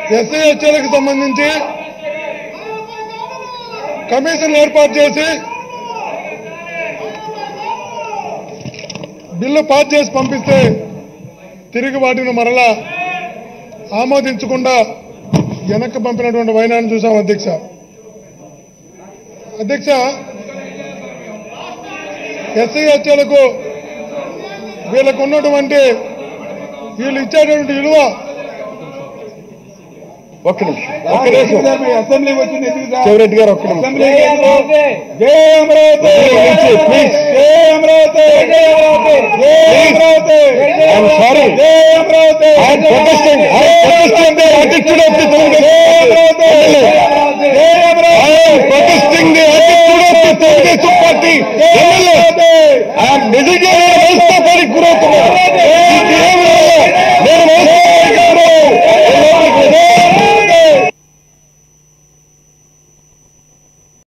SC హెచ్ఎలకు సంబంధించి commission ఏర్పాటు చేసి బిల్లు పాస్ చేసి పంపిస్తే తిరిగి వాటిని మరలా ఆమోదించకుండా వెనక్కి పంపినటువంటి వైనాన్ని చూసాం అధ్యక్ష అధ్యక్ష ఎస్సీ హెచ్ఎలకు వీళ్ళకు ఉన్నటువంటి వీళ్ళు ఇచ్చేటువంటి విలువ ఒక్క నిమిషం ఒక్క నిమిషం అసెంబ్లీకి వచ్చింది ఎందుకు సార్? శివరెడ్డి గారు ఒక్క నిమిషం అసెంబ్లీకి ఎందుకు? జై అమరావతి ప్లీజ్. జై అమరావతి జై అమరావతి జై అమరావతి I'm sorry. జై Amaravati I am protesting. I am protesting the attitude of the Telangana జై MLA. Amaravati I am protesting the attitude of the Telangana party MLA. I am dedicated వ్యవస్థ పని గురవుతున్నారు